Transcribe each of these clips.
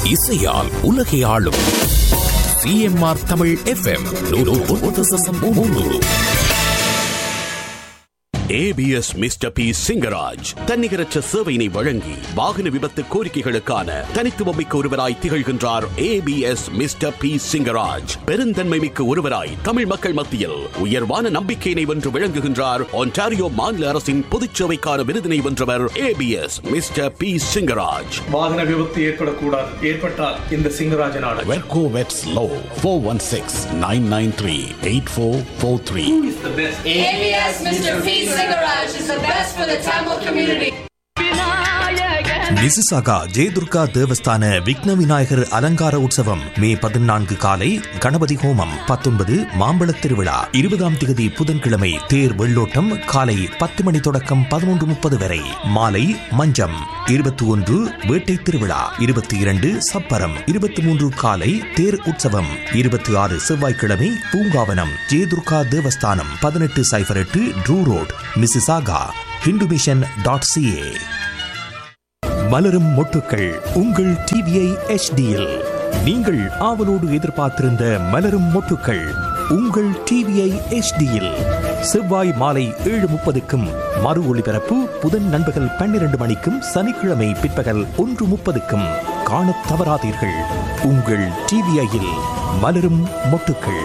இசையால் உலகை ஆளும் CMR Tamil FM ABS mister P Singaraj தன்னிகரற்ற சேவையினை வழங்கி வாகன விபத்து கோரிக்கைகளுக்கான தனித்துவமிக்க ஒருவராய் திகழ்கின்றார் ஏபிஎஸ் மிஸ்டர் பி சிங்கராஜ் பெருந்தன்மை மிக்க ஒருவராய் தமிழ் மக்கள் மத்தியில் உயர்வான நம்பிக்கையினை வென்று விளங்குகின்றார் ஒன்டாரியோ மாநில அரசின் பொதுச்சேவைக்கான விருதினை வென்றவர் ஏபிஎஸ் மிஸ்டர் பி சிங்கராஜ் வாகன விபத்து ஏற்படக்கூடாது ஏற்பட்டால் இந்த சிங்கராஜன் ஆட வெர்கோ வெட்ஸ் லோ four one six nine nine three eight four four three ABS Mr. P. Singaraj is the best for the Tamil community. Mississauga Jayadurga Devasthana Vighna Vinayagar அலங்கார உற்சவம் மே பதினான்கு காலை கணபதி ஹோமம் பத்தொன்பது மாம்பழத் திருவிழா இருபதாம் திகதி புதன்கிழமை தேர் வெள்ளோட்டம் காலை பத்து மணி தொடக்கம் பதினொன்று முப்பது வரை மாலை மஞ்சம் இருபத்தி ஒன்று வேட்டை திருவிழா இருபத்தி இரண்டு சப்பரம் இருபத்தி மூன்று காலை தேர் உற்சவம் இருபத்தி ஆறு செவ்வாய்க்கிழமை பூங்காவனம் ஜெயதுர்கா தேவஸ்தானம் பதினெட்டு சைபர் எட்டு Drew road Mississauga Hindu mission dot CA மலரும் மொட்டுக்கள் உங்கள் டிவிஐ எச்டியில் நீங்கள் ஆவலோடு எதிர்பார்த்திருந்த மலரும் மொட்டுக்கள் உங்கள் டிவிஐ எச்டியில் செவ்வாய் மாலை ஏழு முப்பதுக்கும் மறு ஒளிபரப்பு புதன் நண்பகல் பன்னிரண்டு மணிக்கும் சனிக்கிழமை பிற்பகல் ஒன்று முப்பதுக்கும் காணத் தவறாதீர்கள் உங்கள் டிவிஐயில் மலரும் மொட்டுக்கள்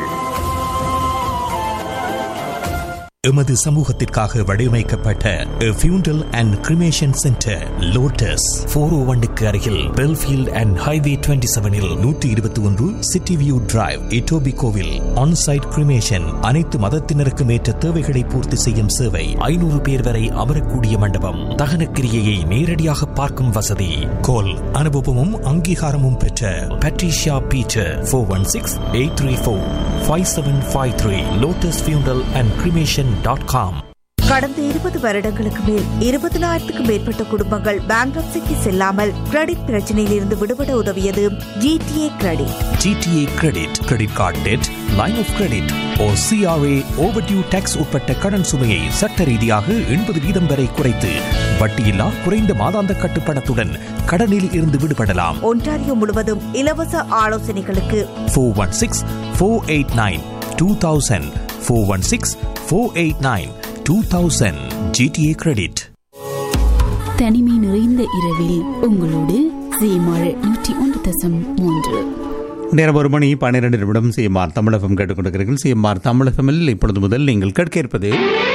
எமது சமூகத்திற்காக வடிவமைக்கப்பட்ட funeral and cremation centre Lotus four O ஒன்னுக்கு அருகில் பெல்ஃபீல்ட் அண்ட் ஹைவே டுவெண்ட்டி செவனில் நூற்றி இருபத்தி ஒன்று சிட்டி வியூ டிரைவ் இட்டோபி கோவில் ஆன்சைட் கிரிமேஷன் அனைத்து மதத்தினருக்கும் ஏற்ற தேவைகளை பூர்த்தி செய்யும் சேவை ஐநூறு பேர் வரை அமரக்கூடிய மண்டபம் தகன கிரியையை நேரடியாக பார்க்கும் வசதி கோல் அனுபவமும் அங்கீகாரமும் பெற்ற Patricia Peter four one six eight three four five seven five three Lotus funeral and cremation dot com கடந்த இருபது வருடங்களுக்கு மேல் இருபதனாயிரத்துக்கும் மேற்பட்ட குடும்பங்கள் பேங்க்ரப்சிக்கு செல்லாமல் கிரெடிட் பிரச்சனையில் இருந்து விடுபட உதவியது GTA credit GTA credit credit card debt line of credit ஓ சிஆர்ஏ ஓவர்டியூ டேக்ஸ் உட்பட்ட கடன் சுமையை சட்ட ரீதியாக எண்பது வீதம் வரை குறைத்து வட்டியில்லா குறைந்த மாதாந்த கட்டுப்பணத்துடன் கடனில் இருந்து விடுபடலாம் ஒன்டாரியோ முழுவதும் இலவச ஆலோசனைகளுக்கு four one six four eight nine two thousand four one six four eight nine two thousand GTA credit தனிமை நிறைந்த இரவில் உங்களோடு சீமாழ் நூற்றி ஒன்று தசம் மூன்று நேரம் ஒரு மணி பன்னிரண்டு நிமிடம் சிஎம்ஆர் தமிழகம் கேட்டுக்கொண்டிருக்கிறீர்கள் சிஎம்ஆர் தமிழகமில் இப்பொழுது முதல் நீங்கள் கேட்க இருப்பது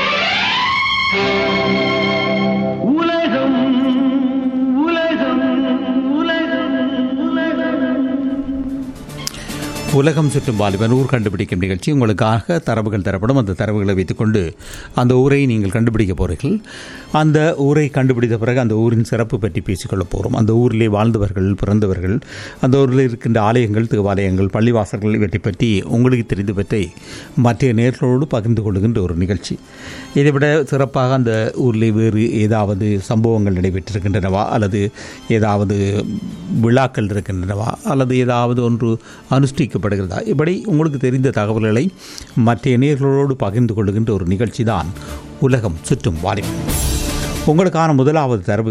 உலகம் சுற்றும் வாலிபன் ஊர் கண்டுபிடிக்கும் நிகழ்ச்சி உங்களுக்காக தரவுகள் தரப்படும் அந்த தரவுகளை வைத்துக்கொண்டு அந்த ஊரை நீங்கள் கண்டுபிடிக்க போறீர்கள் அந்த ஊரை கண்டுபிடித்த பிறகு அந்த ஊரின் சிறப்பு பற்றி பேசிக்கொள்ள போகிறோம் அந்த ஊரிலே வாழ்ந்தவர்கள் பிறந்தவர்கள் அந்த ஊரில் இருக்கின்ற ஆலயங்கள் தேவாலயங்கள் பள்ளிவாசல்கள் இவற்றை பற்றி உங்களுக்கு தெரிந்தவற்றை மற்ற நேர்களோடு பகிர்ந்து கொள்கின்ற ஒரு நிகழ்ச்சி இதைவிட சிறப்பாக அந்த ஊரில் வேறு ஏதாவது சம்பவங்கள் நடைபெற்றிருக்கின்றனவா அல்லது ஏதாவது விழாக்கள் இருக்கின்றனவா அல்லது ஏதாவது ஒன்று அனுஷ்டிக்கப்படுகிறதா இப்படி உங்களுக்கு தெரிந்த தகவல்களை மற்ற நேர்களோடு பகிர்ந்து கொள்கின்ற ஒரு நிகழ்ச்சி தான் உலகம் சுற்றும் வாலிபம் உங்களுக்கான முதலாவது தரவு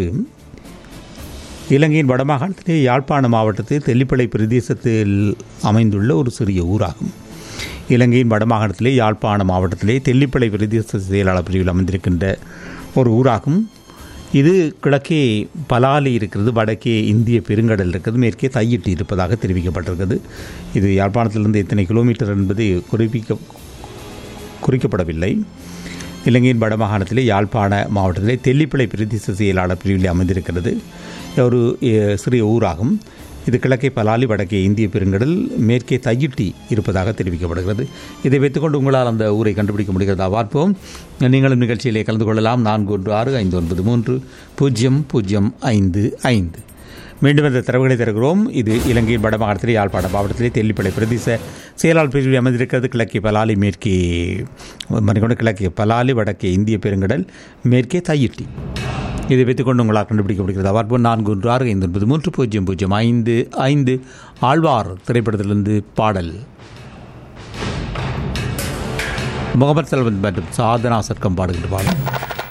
இலங்கையின் வடமாகாணத்திலே யாழ்ப்பாண மாவட்டத்தில் தெல்லிப்பளை பிரதேசத்தில் அமைந்துள்ள ஒரு சிறிய ஊராகும் இலங்கையின் வடமாகாணத்திலே யாழ்ப்பாண மாவட்டத்திலே தெல்லிப்பளை பிரதேச செயலாளர் பிரிவில் அமைந்திருக்கின்ற ஒரு ஊராகும் இது கிழக்கே பலாலி இருக்கிறது வடக்கே இந்திய பெருங்கடல் இருக்கிறது மேற்கே தையிட்டு இருப்பதாக தெரிவிக்கப்பட்டிருக்கிறது இது யாழ்ப்பாணத்திலிருந்து எத்தனை கிலோமீட்டர் என்பது குறிப்பிக்க குறிக்கப்படவில்லை இலங்கையின் வடமாகாணத்திலே யாழ்ப்பாண மாவட்டத்திலே தெல்லிப்பளை பிரதேச செயலாளர் பிரிவில் அமைந்திருக்கிறது ஒரு எ, சிறிய ஊராகும் இது கிழக்கே பலாலி வடக்கே இந்திய பெருங்கடல் மேற்கே தையிட்டி இருப்பதாக தெரிவிக்கப்படுகிறது இதை வைத்துக்கொண்டு உங்களால் அந்த ஊரை கண்டுபிடிக்க முடிகிறதா பார்ப்போம் நீங்களும் நிகழ்ச்சியிலே கலந்து கொள்ளலாம் நான்கு ஒன்று ஆறு ஐந்து ஒன்பது மூன்று பூஜ்ஜியம் பூஜ்ஜியம் ஐந்து ஐந்து மீண்டும் இந்த தரவுகளை தருகிறோம் இது இலங்கையின் வடமாகாணத்திலே யாழ்ப்பாண மாவட்டத்திலே தெல்லிப்பளை பிரதேச செயலாளர் பிரிவில் அமைந்திருக்கிறது கிழக்கே பலாலி மேற்கே மணிக்கொண்டு கிழக்கே பலாலி வடக்கே இந்திய பெருங்கடல் மேற்கே தையிட்டி இதை வைத்துக்கொண்டு உங்களால் கண்டுபிடிக்க முடிகிறது அவார்போன் நான்கு ஒன்று ஆறு ஐந்து ஒன்பது மூன்று பூஜ்ஜியம் பூஜ்ஜியம் ஐந்து ஐந்து ஆழ்வார் திரைப்படத்திலிருந்து பாடல் முகமது செல்வன் மற்றும் சாதனா சர்க்கம் பாடுகின்ற பாடல்